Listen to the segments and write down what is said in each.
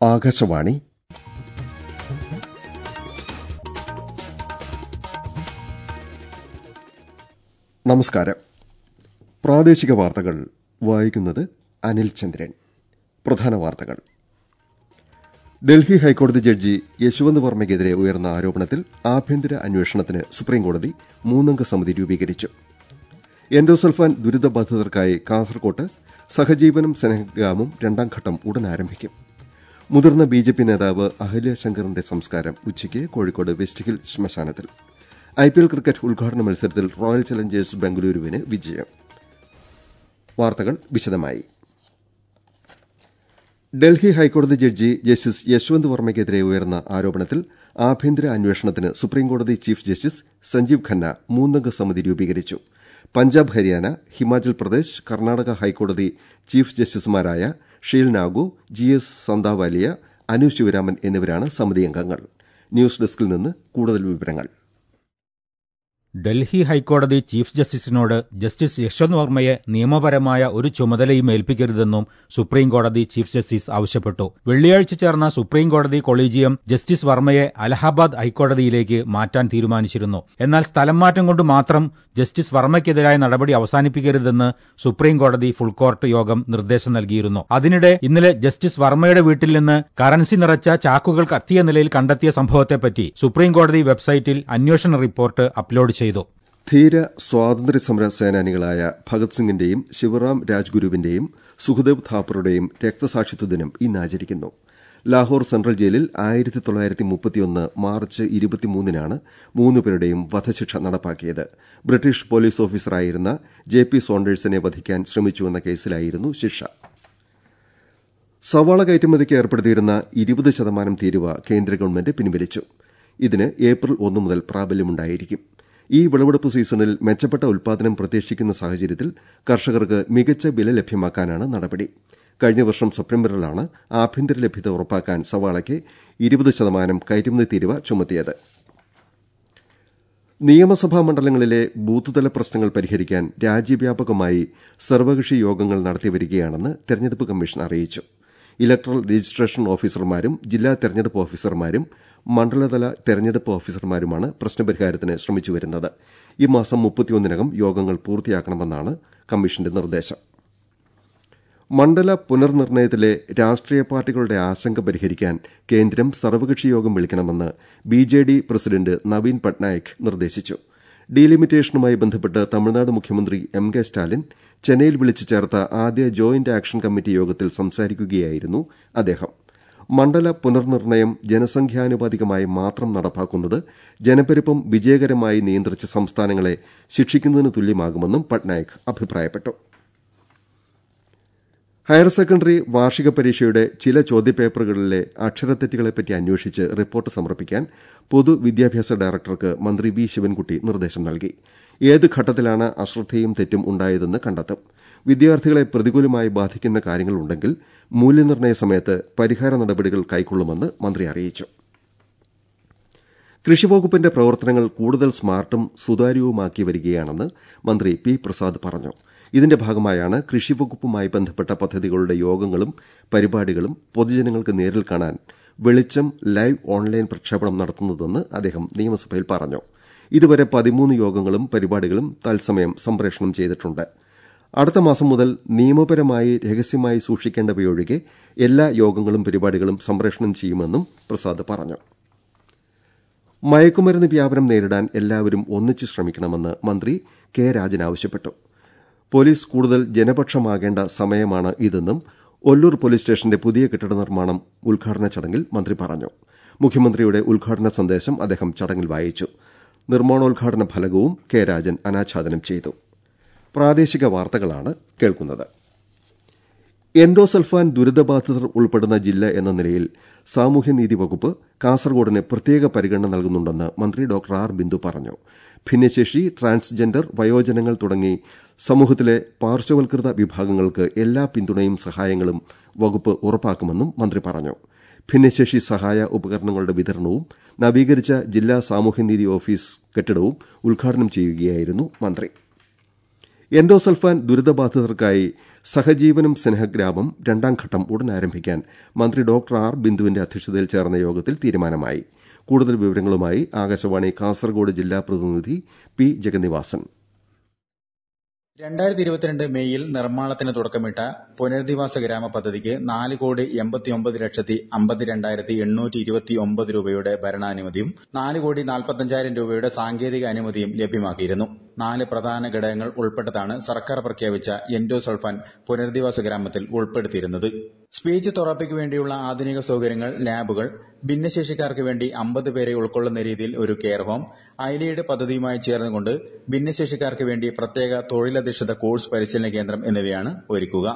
ആകാശവാണി നമസ്കാരം പ്രാദേശിക വാർത്തകൾ വായിക്കുന്നത് അനിൽ ചന്ദ്രൻ പ്രധാന വാർത്തകൾ ഡൽഹി ഹൈക്കോടതി ജഡ്ജി യശ്വന്ത് വർമ്മയ്ക്കെതിരെ ഉയർന്ന ആരോപണത്തിൽ ആഭ്യന്തര അന്വേഷണത്തിന് സുപ്രീംകോടതി മൂന്നംഗ സമിതി രൂപീകരിച്ചു എൻഡോസൾഫാൻ ദുരിതബാധിതർക്കായി കാസർകോട്ട് സഹജീവനം സ്നേഹഗ്രാമം രണ്ടാം ഘട്ടം ഉടൻ ആരംഭിക്കും മുതിർന്ന ബി ജെ പി നേതാവ് അഹല്യ ശങ്കറിന്റെ സംസ്കാരം ഉച്ചയ്ക്ക് കോഴിക്കോട് വെസ്റ്റ് ഹിൽ ശ്മശാനത്തിൽ ഐ പി എൽ ക്രിക്കറ്റ് ഉദ്ഘാടന മത്സരത്തിൽ റോയൽ ചലഞ്ചേഴ്സ് ബംഗളൂരുവിന് വിജയം വാർത്തകൾ വിശദമായി ഡൽഹി ഹൈക്കോടതി ജഡ്ജി ജസ്റ്റിസ് യശ്വന്ത് വർമ്മയ്ക്കെതിരെ ഉയർന്ന ആരോപണത്തിൽ ആഭ്യന്തര അന്വേഷണത്തിന് സുപ്രീംകോടതി ചീഫ് ജസ്റ്റിസ് സഞ്ജീവ് ഖന്ന മൂന്നംഗ സമിതി രൂപീകരിച്ചു പഞ്ചാബ് ഹരിയാന ഹിമാചൽ പ്രദേശ് കർണാടക ഹൈക്കോടതി ചീഫ് ജസ്റ്റിസുമാരായ ഷീൽ നാഗു ജി എസ് സന്താവാലിയ അനു ശിവരാമൻ എന്നിവരാണ് സമിതി അംഗങ്ങൾ ന്യൂസ് ഡെസ്കിൽ നിന്ന് കൂടുതൽ വിവരങ്ങൾ ഡൽഹി ഹൈക്കോടതി ചീഫ് ജസ്റ്റിസിനോട് ജസ്റ്റിസ് യശ്വന്ത് വർമ്മയെ നിയമപരമായ ഒരു ചുമതലയും ഏൽപ്പിക്കരുതെന്നും സുപ്രീംകോടതി ചീഫ് ജസ്റ്റിസ് ആവശ്യപ്പെട്ടു വെള്ളിയാഴ്ച ചേർന്ന സുപ്രീംകോടതി കൊളീജിയം ജസ്റ്റിസ് വർമ്മയെ അലഹാബാദ് ഹൈക്കോടതിയിലേക്ക് മാറ്റാൻ തീരുമാനിച്ചിരുന്നു എന്നാൽ സ്ഥലം മാറ്റം കൊണ്ട് മാത്രം ജസ്റ്റിസ് വർമ്മയ്ക്കെതിരായ നടപടി അവസാനിപ്പിക്കരുതെന്ന് സുപ്രീംകോടതി ഫുൾകോർട്ട് യോഗം നിർദ്ദേശം നൽകിയിരുന്നു അതിനിടെ ഇന്നലെ ജസ്റ്റിസ് വർമ്മയുടെ വീട്ടിൽ നിന്ന് കറൻസി നിറച്ച ചാക്കുകൾ കത്തിയ നിലയിൽ കണ്ടെത്തിയ സംഭവത്തെപ്പറ്റി സുപ്രീംകോടതി വെബ്സൈറ്റിൽ അന്വേഷണ റിപ്പോർട്ട് അപ്ലോഡ് ചെയ്തു ധീര സ്വാതന്ത്ര്യ സമര സേനാനികളായ ഭഗത് സിംഗിന്റെയും ശിവറാം രാജ്ഗുരുവിന്റെയും സുഖദേവ് ഥാപ്പറുടെയും രക്തസാക്ഷിത്വ ദിനം ഇന്ന് ആചരിക്കുന്നു ലാഹോർ സെൻട്രൽ ജയിലിൽ ആയിരത്തി തൊള്ളായിരത്തി മുപ്പത്തിയൊന്ന് മാർച്ച് ഇരുപത്തിമൂന്നിനാണ് മൂന്നുപേരുടെയും വധശിക്ഷ നടപ്പാക്കിയത് ബ്രിട്ടീഷ് പോലീസ് ഓഫീസറായിരുന്ന ജെ പി സോണ്ടേഴ്സിനെ വധിക്കാൻ ശ്രമിച്ചുവെന്ന കേസിലായിരുന്നു ശിക്ഷ സവാള കയറ്റുമതിക്ക് ഏർപ്പെടുത്തിയിരുന്ന ഇരുപത് ശതമാനം തീരുവ കേന്ദ്ര ഗവൺമെന്റ് പിൻവലിച്ചു ഇതിന് ഏപ്രിൽ ഒന്ന് മുതൽ പ്രാബല്യമുണ്ടായിരിക്കും ഈ വിളവെടുപ്പ് സീസണിൽ മെച്ചപ്പെട്ട ഉൽപാദനം പ്രതീക്ഷിക്കുന്ന സാഹചര്യത്തിൽ കർഷകർക്ക് മികച്ച വില ലഭ്യമാക്കാനാണ് നടപടി കഴിഞ്ഞ വർഷം സെപ്റ്റംബറിലാണ് ആഭ്യന്തര ലഭ്യത ഉറപ്പാക്കാൻ സവാളയ്ക്ക് ഇരുപത് ശതമാനം കയറ്റുമതി തീരുവ ചുമത്തിയത് നിയമസഭാ മണ്ഡലങ്ങളിലെ ബൂത്തുതല പ്രശ്നങ്ങൾ പരിഹരിക്കാൻ രാജ്യവ്യാപകമായി സർവകക്ഷി യോഗങ്ങൾ നടത്തിവരികയാണെന്ന് തെരഞ്ഞെടുപ്പ് കമ്മീഷൻ അറിയിച്ചു ഇലക്ട്രൽ രജിസ്ട്രേഷൻ ഓഫീസർമാരും ജില്ലാ തെരഞ്ഞെടുപ്പ് ഓഫീസർമാരും മണ്ഡലതല തെരഞ്ഞെടുപ്പ് ഓഫീസർമാരുമാണ് പ്രശ്നപരിഹാരത്തിന് ശ്രമിച്ചുവരുന്നത് ഈ മാസം മുപ്പത്തിയൊന്നിനകം യോഗങ്ങൾ പൂർത്തിയാക്കണമെന്നാണ് കമ്മീഷന്റെ നിർദ്ദേശം മണ്ഡല പുനർനിർണയത്തിലെ രാഷ്ട്രീയ പാർട്ടികളുടെ ആശങ്ക പരിഹരിക്കാൻ കേന്ദ്രം സർവകക്ഷി യോഗം വിളിക്കണമെന്ന് B J D president Naveen Patnaik നിർദ്ദേശിച്ചു ഡീലിമിറ്റേഷനുമായി ബന്ധപ്പെട്ട് തമിഴ്നാട് മുഖ്യമന്ത്രി എം കെ സ്റ്റാലിൻ ചെന്നൈയിൽ വിളിച്ചു ചേർത്ത ആദ്യ ജോയിന്റ് ആക്ഷൻ കമ്മിറ്റി യോഗത്തിൽ സംസാരിക്കുകയായിരുന്നു അദ്ദേഹം മണ്ഡല പുനർനിർണയം ജനസംഖ്യാനുപാതികമായി മാത്രം നടപ്പാക്കുന്നത് ജനപ്പെരുപ്പം വിജയകരമായി നിയന്ത്രിച്ച സംസ്ഥാനങ്ങളെ ശിക്ഷിക്കുന്നതിന് തുല്യമാകുമെന്നും പട്നായിക് അഭിപ്രായപ്പെട്ടു ഹയർ സെക്കൻഡറി വാർഷിക പരീക്ഷയുടെ ചില ചോദ്യപേപ്പറുകളിലെ അക്ഷരത്തെറ്റുകളെപ്പറ്റി അന്വേഷിച്ച് റിപ്പോർട്ട് സമർപ്പിക്കാൻ പൊതുവിദ്യാഭ്യാസ ഡയറക്ടർക്ക് മന്ത്രി വി ശിവൻകുട്ടി നിർദ്ദേശം നൽകി ഏത് ഘട്ടത്തിലാണ് അശ്രദ്ധയും തെറ്റും ഉണ്ടായതെന്ന് കണ്ടെത്തും വിദ്യാർത്ഥികളെ പ്രതികൂലമായി ബാധിക്കുന്ന കാര്യങ്ങളുണ്ടെങ്കിൽ മൂല്യനിർണ്ണയ സമയത്ത് പരിഹാര നടപടികൾ കൈക്കൊള്ളുമെന്ന് മന്ത്രി അറിയിച്ചു കൃഷിവകുപ്പിന്റെ പ്രവർത്തനങ്ങൾ കൂടുതൽ സ്മാർട്ടും സുതാര്യവുമാക്കി വരികയാണെന്ന് മന്ത്രി പി പ്രസാദ് പറഞ്ഞു ഇതിന്റെ ഭാഗമായാണ് കൃഷിവകുപ്പുമായി ബന്ധപ്പെട്ട പദ്ധതികളുടെ യോഗങ്ങളും പരിപാടികളും പൊതുജനങ്ങൾക്ക് നേരിൽ കാണാൻ വെളിച്ചം ലൈവ് ഓൺലൈൻ പ്രക്ഷേപണം നടത്തുന്നതെന്ന് അദ്ദേഹം നിയമസഭയിൽ പറഞ്ഞു ഇതുവരെ പതിമൂന്ന് യോഗങ്ങളും പരിപാടികളും തത്സമയം സംപ്രേഷണം ചെയ്തിട്ടുണ്ട് അടുത്ത മാസം മുതൽ നിയമപരമായി രഹസ്യമായി സൂക്ഷിക്കേണ്ടവയൊഴികെ എല്ലാ യോഗങ്ങളും പരിപാടികളും സംപ്രേഷണം ചെയ്യുമെന്നും പ്രസാദ് പറഞ്ഞു മയക്കുമരുന്ന് വ്യാപനം നേരിടാൻ എല്ലാവരും ഒന്നിച്ച് ശ്രമിക്കണമെന്ന് മന്ത്രി കെ രാജൻ ആവശ്യപ്പെട്ടു പോലീസ് കൂടുതൽ ജനപക്ഷമാകേണ്ട സമയമാണ് ഇതെന്നും ഒല്ലൂർ പോലീസ് സ്റ്റേഷന്റെ പുതിയ കെട്ടിട നിർമ്മാണം ഉദ്ഘാടന ചടങ്ങിൽ മന്ത്രി പറഞ്ഞു മുഖ്യമന്ത്രിയുടെ ഉദ്ഘാടന സന്ദേശം അദ്ദേഹം ചടങ്ങിൽ വായിച്ചു നിർമ്മാണോദ്ഘാടന ഫലകവും കെ രാജൻ അനാച്ഛാദനം ചെയ്തു പ്രാദേശിക വാർത്തകളാണ് കേൾക്കുന്നത് എൻഡോസൾഫാൻ ദുരിതബാധിതർ ഉൾപ്പെടുന്ന ജില്ല എന്ന നിലയിൽ സാമൂഹ്യനീതി വകുപ്പ് കാസർകോടിന് പ്രത്യേക പരിഗണന നൽകുന്നുണ്ടെന്ന് മന്ത്രി ഡോക്ടർ ആർ ബിന്ദു പറഞ്ഞു ഭിന്നശേഷി ട്രാൻസ്ജെൻഡർ വയോജനങ്ങൾ തുടങ്ങി സമൂഹത്തിലെ പാർശ്വവൽകൃത വിഭാഗങ്ങൾക്ക് എല്ലാ പിന്തുണയും സഹായങ്ങളും വകുപ്പ് ഉറപ്പാക്കുമെന്നും മന്ത്രി പറഞ്ഞു ഭിന്നശേഷി സഹായ ഉപകരണങ്ങളുടെ വിതരണവും നവീകരിച്ച ജില്ലാ സാമൂഹ്യനീതി ഓഫീസ് കെട്ടിടവും ഉദ്ഘാടനം ചെയ്യുകയായിരുന്നു മന്ത്രി എൻഡോസൾഫാൻ ദുരിതബാധിതർക്കായി സഹജീവനം സ്നേഹഗ്രാമം രണ്ടാം ഘട്ടം ഉടൻ ആരംഭിക്കാൻ മന്ത്രി ഡോക്ടർ ആർ ബിന്ദുവിന്റെ അധ്യക്ഷതയിൽ ചേർന്ന യോഗത്തിൽ തീരുമാനമായി കൂടുതൽ വിവരങ്ങളുമായി ആകാശവാണി കാസർഗോഡ് ജില്ലാ പ്രതിനിധി പി ജഗന്നിവാസൻ രണ്ടായിരത്തി ഇരുപത്തിരണ്ട് മെയ്യിൽ നിർമ്മാണത്തിന് തുടക്കമിട്ട പുനരധിവാസ ഗ്രാമ പദ്ധതിക്ക് നാല് കോടി എൺപത്തിയൊമ്പത് ലക്ഷത്തി അമ്പത്തിരണ്ടായിരത്തി എണ്ണൂറ്റി ഇരുപത്തി ഒമ്പത് രൂപയുടെ ഭരണാനുമതിയും നാല് കോടി നാൽപ്പത്തഞ്ചായിരം രൂപയുടെ സാങ്കേതിക അനുമതിയും ലഭ്യമാക്കിയിരുന്നു നാല് പ്രധാന ഘടകങ്ങൾ ഉൾപ്പെട്ടതാണ് സർക്കാർ പ്രഖ്യാപിച്ച എൻഡോസൾഫാൻ പുനരധിവാസ ഗ്രാമത്തിൽ ഉൾപ്പെടുത്തിയിരുന്നത് സ്പീച്ച് തെറാപ്പിക്ക് വേണ്ടിയുള്ള ആധുനിക സൌകര്യങ്ങൾ ലാബുകൾ ഭിന്നശേഷിക്കാർക്ക് വേണ്ടി അമ്പത് പേരെ ഉൾക്കൊള്ളുന്ന രീതിയിൽ ഒരു കെയർ ഹോം ഐലിയുടെ പദ്ധതിയുമായി ചേർന്നുകൊണ്ട് ഭിന്നശേഷിക്കാർക്ക് വേണ്ടി പ്രത്യേക തൊഴിലധിഷ്ഠിത കോഴ്സ് പരിശീലന കേന്ദ്രം എന്നിവയാണ് ഒരുക്കുക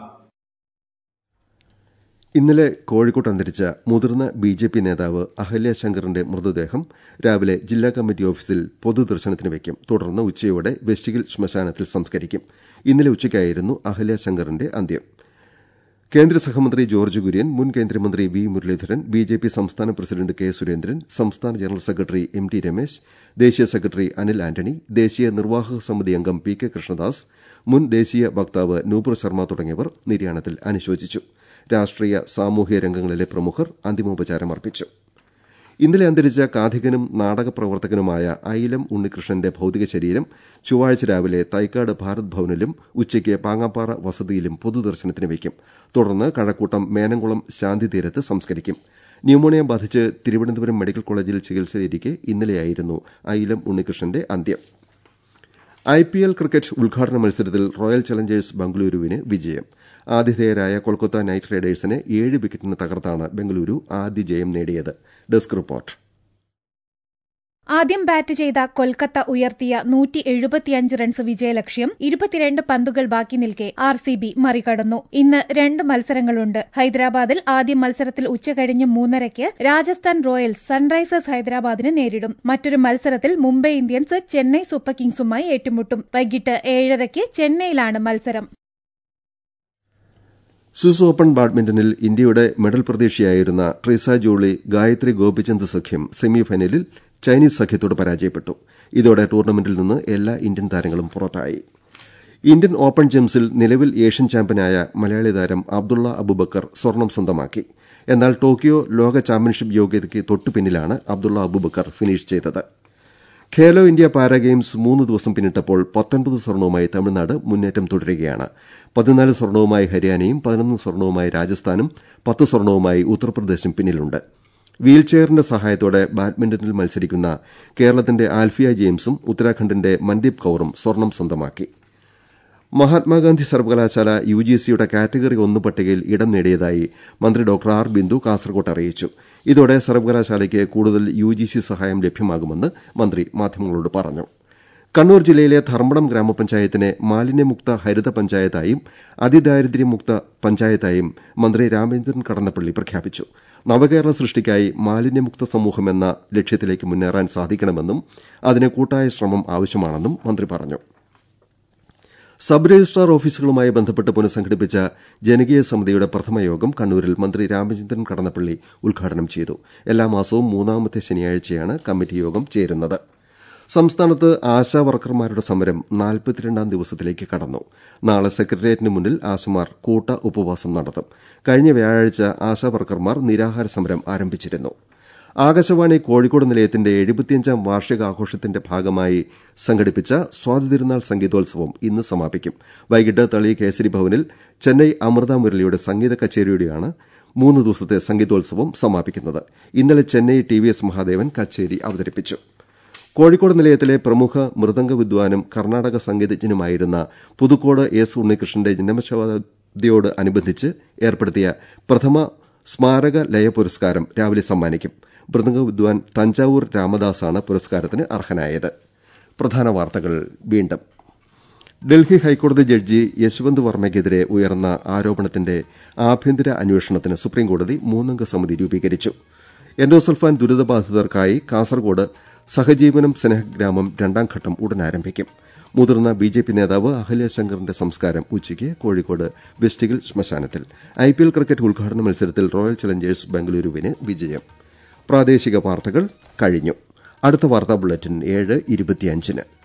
ഇന്നലെ കോഴിക്കോട്ട് അന്തരിച്ച മുതിർന്ന ബി ജെ പി നേതാവ് അഹല്യ ശങ്കറിന്റെ മൃതദേഹം രാവിലെ ജില്ലാ കമ്മിറ്റി ഓഫീസിൽ പൊതുദർശനത്തിന് വയ്ക്കും തുടർന്ന് ഉച്ചയോടെ വെസ്റ്റിഗിൽ ശ്മശാനത്തിൽ സംസ്കരിക്കും ഇന്നലെ ഉച്ചയ്ക്കായിരുന്നു അഹല്യ ശങ്കറിന്റെ അന്ത്യം കേന്ദ്ര സഹമന്ത്രി ജോർജ് കുര്യൻ മുൻ കേന്ദ്രമന്ത്രി V Muraleedharan B J P സംസ്ഥാന പ്രസിഡന്റ് കെ സുരേന്ദ്രൻ സംസ്ഥാന general secretary M T Ramesh ദേശീയ സെക്രട്ടറി അനിൽ ആന്റണി ദേശീയ നിർവാഹക സമിതി അംഗം പി കെ കൃഷ്ണദാസ് മുൻ ദേശീയ വക്താവ് നൂപുർ ശർമ്മ തുടങ്ങിയവർ നിര്യാണത്തിൽ അനുശോചിച്ചു രാഷ്ട്രീയ സാമൂഹ്യ രംഗങ്ങളിലെ പ്രമുഖർ അന്തിമോപചാരമർപ്പിച്ചു ഇന്നലെ അന്തരിച്ച കാഥികനും നാടക പ്രവർത്തകനുമായ ഐലം ഉണ്ണികൃഷ്ണന്റെ ഭൌതിക ശരീരം ചൊവ്വാഴ്ച രാവിലെ തൈക്കാട് ഭാരത് ഭവനിലും ഉച്ചയ്ക്ക് പാങ്ങാപ്പാറ വസതിയിലും പൊതുദർശനത്തിന് വയ്ക്കും തുടർന്ന് കഴക്കൂട്ടം മേനംകുളം ശാന്തിതീരത്ത് സംസ്കരിക്കും ന്യൂമോണിയ ബാധിച്ച് തിരുവനന്തപുരം മെഡിക്കൽ കോളേജിൽ ചികിത്സയിലിരിക്കെ ഇന്നലെയായിരുന്നു ഐലം ഉണ്ണികൃഷ്ണന്റെ അന്ത്യം ഐപിഎൽ ക്രിക്കറ്റ് ഉദ്ഘാടന മത്സരത്തിൽ റോയൽ ചലഞ്ചേഴ്സ് ബംഗളൂരുവിന് വിജയം ആതിഥേയരായ കൊൽക്കത്ത നൈറ്റ് റൈഡേഴ്സിനെ ഏഴ് വിക്കറ്റിന് തകർത്താണ് ബംഗളൂരു ആദ്യ ജയം നേടിയത് ഡെസ്ക് റിപ്പോർട്ട് ആദ്യം ബാറ്റ് ചെയ്ത കൊൽക്കത്ത ഉയർത്തിയ നൂറ്റി എഴുപത്തിയഞ്ച് റൺസ് വിജയലക്ഷ്യം ഇരുപത്തിരണ്ട് പന്തുകൾ ബാക്കി നിൽക്കെ ആർ സി ബി മറികടന്നു ഇന്ന് രണ്ട് മത്സരങ്ങളുണ്ട് ഹൈദരാബാദിൽ ആദ്യ മത്സരത്തിൽ ഉച്ചകഴിഞ്ഞ് മൂന്നരയ്ക്ക് രാജസ്ഥാൻ റോയൽസ് സൺറൈസേഴ്സ് ഹൈദരാബാദിനെ നേരിടും മറ്റൊരു മത്സരത്തിൽ മുംബൈ ഇന്ത്യൻസ് ചെന്നൈ സൂപ്പർ കിങ്സുമായി ഏറ്റുമുട്ടും വൈകിട്ട് ഏഴരയ്ക്ക് ചെന്നൈയിലാണ് മത്സരം സ്വിസ് ഓപ്പൺ ബാഡ്മിന്റണിൽ ഇന്ത്യയുടെ മെഡൽ പ്രതീക്ഷയായിരുന്ന ട്രീസ ജോളി ഗായത്രി ഗോപിചന്ദ് സഖ്യം സെമിഫൈനലിൽ ചൈനീസ് സഖ്യത്തോട് പരാജയപ്പെട്ടു ഇതോടെ ടൂർണമെന്റിൽ നിന്ന് എല്ലാ ഇന്ത്യൻ താരങ്ങളും പുറത്തായി ഇന്ത്യൻ ഓപ്പൺ ജെംസിൽ നിലവിൽ ഏഷ്യൻ ചാമ്പ്യനായ മലയാളി താരം അബ്ദുള്ള അബുബക്കർ സ്വർണം സ്വന്തമാക്കി എന്നാൽ ടോക്കിയോ ലോക ചാമ്പ്യൻഷിപ്പ് യോഗ്യതയ്ക്ക് തൊട്ടുപിന്നിലാണ് അബ്ദുള്ള അബുബക്കർ ഫിനിഷ് ചെയ്തത് ഖേലോ ഇന്ത്യ പാരാ ഗെയിംസ് മൂന്ന് ദിവസം പിന്നിട്ടപ്പോൾ പത്തൊൻപത് സ്വർണവുമായി തമിഴ്നാട് മുന്നേറ്റം തുടരുകയാണ് പതിനാല് സ്വർണവുമായി ഹരിയാനയും പതിനൊന്ന് സ്വർണവുമായി രാജസ്ഥാനും പത്ത് സ്വർണവുമായി ഉത്തർപ്രദേശും പിന്നിലുണ്ട് വീൽചെയറിന്റെ സഹായത്തോടെ ബാഡ്മിന്റണിൽ മത്സരിക്കുന്ന കേരളത്തിന്റെ ആൽഫിയ ജെയിംസും ഉത്തരാഖണ്ഡിന്റെ മൻദീപ് കൌറും സ്വർണം സ്വന്തമാക്കി മഹാത്മാഗാന്ധി സർവകലാശാല യു ജി സിയുടെ കാറ്റഗറി ഒന്ന് പട്ടികയിൽ ഇടം നേടിയതായി മന്ത്രി ഡോക്ടർ ആർ ബിന്ദു കാസർകോട്ട് അറിയിച്ചു ഇതോടെ സർവകലാശാലയ്ക്ക് കൂടുതൽ യു ജി സി സഹായം ലഭ്യമാകുമെന്ന് മന്ത്രി മാധ്യമങ്ങളോട് പറഞ്ഞു കണ്ണൂർ ജില്ലയിലെ ധർമ്മടം ഗ്രാമപഞ്ചായത്തിനെ മാലിന്യമുക്ത ഹരിത പഞ്ചായത്തായും അതിദാരിദ്ര്യമുക്ത പഞ്ചായത്തായും മന്ത്രി രാമചന്ദ്രൻ കടന്നപ്പള്ളി പ്രഖ്യാപിച്ചു നവകേരള സൃഷ്ടിക്കായി മാലിന്യമുക്ത സമൂഹമെന്ന ലക്ഷ്യത്തിലേക്ക് മുന്നേറാൻ സാധിക്കണമെന്നും അതിന് കൂട്ടായ ശ്രമം ആവശ്യമാണെന്നും മന്ത്രി പറഞ്ഞു സബ് രജിസ്ട്രാർ ഓഫീസുകളുമായി ബന്ധപ്പെട്ട് പുനഃസംഘടിപ്പിച്ച ജനകീയ സമിതിയുടെ പ്രഥമ യോഗം കണ്ണൂരിൽ മന്ത്രി രാമചന്ദ്രൻ കടന്നപ്പള്ളി ഉദ്ഘാടനം ചെയ്തു എല്ലാ മാസവും മൂന്നാമത്തെ ശനിയാഴ്ചയാണ് കമ്മിറ്റി യോഗം ചേരുന്നത് സംസ്ഥാനത്ത് ആശാ വർക്കർമാരുടെ സമരം നാൽപ്പത്തിരണ്ടാം ദിവസത്തിലേക്ക് കടന്നു നാളെ സെക്രട്ടേറിയറ്റിന് മുന്നിൽ ആശമാർ കൂട്ട ഉപവാസം നടത്തും കഴിഞ്ഞ വ്യാഴാഴ്ച ആശാ വർക്കർമാർ നിരാഹാര സമരം ആരംഭിച്ചിരുന്നു ആകാശവാണി കോഴിക്കോട് നിലയത്തിന്റെ എഴുപത്തിയഞ്ചാം വാർഷികാഘോഷത്തിന്റെ ഭാഗമായി സംഘടിപ്പിച്ച സ്വാതിതിരുനാൾ സംഗീതോത്സവം ഇന്ന് സമാപിക്കും വൈകിട്ട് തളി കേസരി ഭവനിൽ ചെന്നൈ അമൃത മുരളിയുടെ സംഗീത കച്ചേരിയോടെയാണ് മൂന്ന് ദിവസത്തെ സംഗീതോത്സവം സമാപിക്കുന്നത് ഇന്നലെ Chennai T V S Mahadevan കച്ചേരി അവതരിപ്പിച്ചു കോഴിക്കോട് നിലയത്തിലെ പ്രമുഖ മൃദംഗ വിദ്വാനും കർണാടക സംഗീതജ്ഞനുമായിരുന്ന പുതുക്കോട് എസ് ഉണ്ണികൃഷ്ണന്റെ ജന്മശതാബ്ദിയോട് അനുബന്ധിച്ച് ഏർപ്പെടുത്തിയ പ്രഥമ സ്മാരക ലയ പുരസ്കാരം രാവിലെ സമ്മാനിക്കും മൃദംഗ വിദ്വാൻ തഞ്ചാവൂർ രാമദാസാണ് പുരസ്കാരത്തിന് അർഹനായത് പ്രധാന വാർത്തകൾ വീണ്ടും ഡൽഹി ഹൈക്കോടതി ജഡ്ജി യശ്വന്ത് വർമ്മയ്ക്കെതിരെ ഉയർന്ന ആരോപണത്തിന്റെ ആഭ്യന്തര അന്വേഷണത്തിന് സുപ്രീംകോടതി മൂന്നംഗ സമിതി രൂപീകരിച്ചു എൻഡോസൾഫാൻ ദുരിതബാധിതർക്കായി കാസർകോട് സഹജീവനം സ്നേഹഗ്രാമം രണ്ടാം ഘട്ടം ഉടൻ ആരംഭിക്കും മുതിർന്ന ബി ജെ പി നേതാവ് അഹല്യ ശങ്കറിന്റെ സംസ്കാരം ഉച്ചയ്ക്ക് കോഴിക്കോട് വെസ്റ്റിഗിൽ ശ്മശാനത്തിൽ ഐ പി എൽ ക്രിക്കറ്റ് ഉദ്ഘാടന മത്സരത്തിൽ റോയൽ ചലഞ്ചേഴ്സ് ബംഗളൂരുവിന് വിജയം പ്രാദേശിക വാർത്തകൾ കഴിഞ്ഞു അടുത്ത വാർത്താ ബുള്ളറ്റിൻ ഏഴ് ഇരുപത്തിയഞ്ചിന്